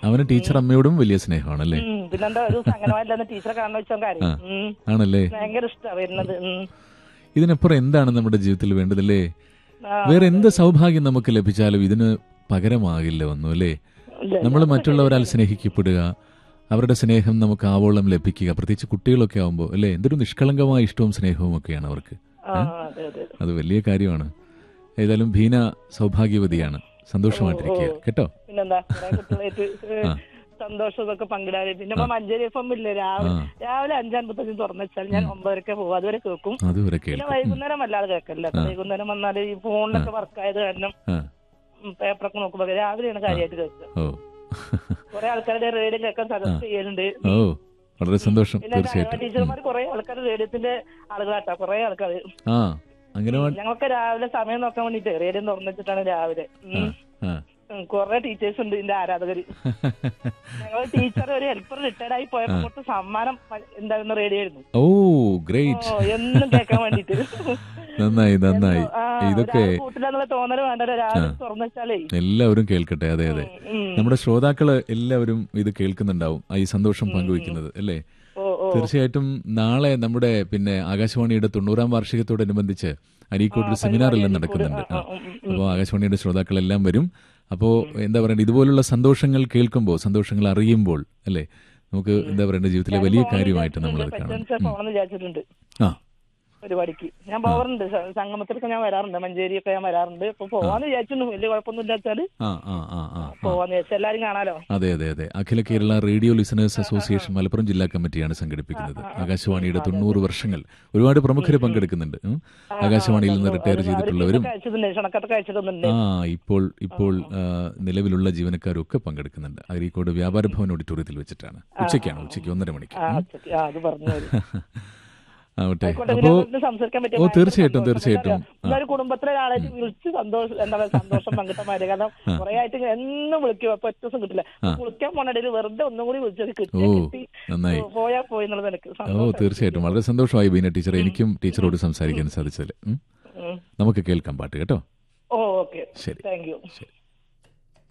അവന് ടീച്ചർ അമ്മയോടും വലിയ സ്നേഹമാണല്ലേ ഉം, പിന്നെന്താ ഒരു സംഗനമായില്ലെന്ന് ടീച്ചറെ കാണുന്ന വെച്ചാൽ കാര്യം ഉം. ആണല്ലേ ഭയങ്കര ഇഷ്ടമാണ് വരുന്നത് ഉം. ഇതിനപ്പുറം എന്താണ് നമ്മുടെ ജീവിതത്തിൽ വേണ്ടതല്ലേ ആ, വേറെ എന്ത് സൗഭാഗ്യം നമുക്ക് ലഭിച്ചാലും ഇതിന് പകരമാകില്ല ഒന്നും അല്ലേ ഇല്ല. നമ്മൾ മറ്റുള്ളവരാൽ സ്നേഹിക്കപ്പെടുക അവരുടെ സ്നേഹം നമുക്ക് ആവോളം ലഭിക്കുക പ്രത്യേകിച്ച് കുട്ടികളൊക്കെ ആവുമ്പോൾ അല്ലേ എന്തൊരു നിഷ്കളങ്കമായ ഇഷ്ടവും സ്നേഹവും ഒക്കെയാണ് അവർക്ക് ആ, അതെ അതെ അത് വലിയ കാര്യമാണ് ഏതായാലും ഭീന സൗഭാഗ്യവതിയാണ് സന്തോഷമായിട്ടിരിക്കുക കേട്ടോ പിന്നെന്താ കുറെ കുട്ടികളായിട്ട് ഏഹ്, സന്തോഷം ഇതൊക്കെ പങ്കിടാറ് പിന്നെ ഇപ്പൊ മഞ്ചേരി എഫ് എം ഇല്ലേ രാവിലെ ആ. രാവിലെ അഞ്ചാൻപത്തഞ്ച് തുറന്നു വെച്ചാൽ ഞാൻ ഒമ്പതരക്കെ പോകും അതുവരെ കേൾക്കും അതുവരെ പിന്നെ കേൾക്കും വൈകുന്നേരം വല്ലാതെ കേൾക്കല്ല വൈകുന്നേരം വന്നാൽ ഈ ഫോണിലൊക്കെ വർക്കായത് കാരണം ആ ഉം, പേപ്പറൊക്കെ നോക്കുമ്പോ രാവിലെയാണ് കാര്യമായിട്ട് കേൾക്കുക ഓ കുറെ ആൾക്കാരുടെ റേഡിയോ കേൾക്കാൻ സജസ്റ്റ് ചെയ്യുന്നുണ്ട് ഓ വളരെ സന്തോഷം പിന്നെ തീർച്ചയായിട്ടും ടീച്ചർമാർ കുറെ ആൾക്കാർ റേഡിയോത്തിന്റെ ആളുകളാട്ടാ കുറെ ആൾക്കാർ ആ അങ്ങനെ ഞങ്ങൾക്ക് രാവിലെ സമയം നോക്കാൻ വേണ്ടിട്ട് റേഡിയോ തുറന്നു വെച്ചിട്ടാണ് രാവിലെ ഉം. ആ ഉം, കുറെ ടീച്ചേഴ്സ് ഉണ്ട് ഇതിന്റെ ആരാധകര് ഞങ്ങൾ ടീച്ചർ ഒരു ഹെൽപ്പർ റിട്ടയർഡ് ആയി പോയപ്പോ കുറച്ച് സമ്മാനം പ- ഉണ്ടായിരുന്ന റേഡിയോ ആയിരുന്നു ഓ ഗ്രേറ്റ് ഓ, എന്നും കേൾക്കാൻ വേണ്ടിട്ട് നന്നായി നന്നായി ആ, ഇതൊക്കെ ഒരാള് കൂട്ടില്ലെന്നുള്ള തോന്നല് വേണ്ടല്ലോ രാവിലെ തുറന്നു വെച്ചാലേ എല്ലാവരും കേൾക്കട്ടെ അതെ അതെ ഉം. നമ്മുടെ ശ്രോതാക്കള് എല്ലാവരും ഇത് കേൾക്കുന്നുണ്ടാവും ആ ഈ സന്തോഷം പങ്കുവയ്ക്കുന്നത് അല്ലേ ഓ ഓ തീർച്ചയായിട്ടും നാളെ നമ്മുടെ പിന്നെ ആകാശവാണിയുടെ തൊണ്ണൂറാം വാർഷികത്തോടനുബന്ധിച്ച് അരീക്കോട് ഒരു സെമിനാർ എല്ലാം നടക്കുന്നുണ്ട് ആ. അപ്പോൾ ആകാശവാണിയുടെ ശ്രോതാക്കളെല്ലാം വരും അപ്പോൾ എന്താ പറയുക ഇതുപോലുള്ള സന്തോഷങ്ങൾ കേൾക്കുമ്പോൾ സന്തോഷങ്ങൾ അറിയുമ്പോൾ അല്ലേ നമുക്ക് എന്താ പറയണ്ട ജീവിതത്തിലെ വലിയ കാര്യമായിട്ട് നമ്മളത് കാണും പോകണമെന്ന് വിചാരിച്ചിട്ടുണ്ട് ആ പരിപാടിക്ക് ഞാൻ പോകാറുണ്ട് സ- സംഗമത്തിലൊക്കെ ഞാൻ വരാറുണ്ട് മഞ്ചേരിയൊക്കെ ഞാൻ വരാറുണ്ട് അപ്പൊ പോവാന്ന് വിചാരിച്ചിട്ടുണ്ട് വലിയ കുഴപ്പമൊന്നും ഇല്ലാച്ചാല് ആ ആ ആ ആ ആ. പോവാന്ന് വിചാരിച്ചു എല്ലാരും കാണാലോ അതെ അതെ അതെ Akhila Kerala radio listeners association Malappuram ജില്ലാ കമ്മിറ്റിയാണ് സംഘടിപ്പിക്കുന്നത് ആകാശവാണിയുടെ തൊണ്ണൂറ് വർഷങ്ങൾ ഒരുപാട് പ്രമുഖർ പങ്കെടുക്കുന്നുണ്ട് ഉം. ആകാശവാണിയിൽ നിന്ന് റിട്ടയർ ചെയ്തിട്ടുള്ളവരും അയച്ചിട്ടുണ്ട് ക്ഷണക്കത്തൊക്കെ അയച്ചിട്ടുണ്ട് ആ ഇപ്പോൾ ഇപ്പോൾ ആ, നിലവിലുള്ള ജീവനക്കാരും ഒക്കെ പങ്കെടുക്കുന്നുണ്ട് അരീക്കോട് വ്യാപാര ഭവൻ ഓഡിറ്റോറിയത്തിൽ വെച്ചിട്ടാണ് ഉച്ചയ്ക്കാണ് ഉച്ചയ്ക്ക് ഒന്നര മണിക്ക് ആ ഉച്ചയ്ക്ക്. ആ, അത് പറഞ്ഞു ആവട്ടെ ആയിക്കോട്ടെ, അപ്പോ ഇതിനെക്കുറിച്ച് സംസാരിക്കാൻ പറ്റിയ ഓ ഭയങ്കര തീർച്ചയായിട്ടും സന്തോഷം. തീർച്ചയായിട്ടും എന്താ ഒരു കുടുംബത്തിലെ ഒരാളായിട്ട് വിളിച്ച് സന്തോഷം എന്താ പറയുക സന്തോഷം പങ്കിട്ടമാര് കാരണം കുറെ ആയിട്ട് ഇങ്ങനെ എന്നും വിളിക്കും അപ്പൊ ഒറ്റ ദിവസം കിട്ടില്ല വിളിക്കാൻ പോണിടയിൽ വെറുതെ ഒന്നും കൂടി വിളിച്ചത് കിട്ടി ഓ കിട്ടി നന്നായി പോയാ പോയി എന്നുള്ളത് എനിക്ക് ഓ സന്തോഷം തീർച്ചയായിട്ടും വളരെ സന്തോഷമായി ബീന ടീച്ചർ എനിക്കും ടീച്ചറോട് സംസാരിക്കാൻ സാധിച്ചതിൽ ഉം. ഉം. നമുക്ക് കേൾക്കാം പാട്ട് കേട്ടോ ഓ ഓക്കെ ശരി താങ്ക് യു ശരി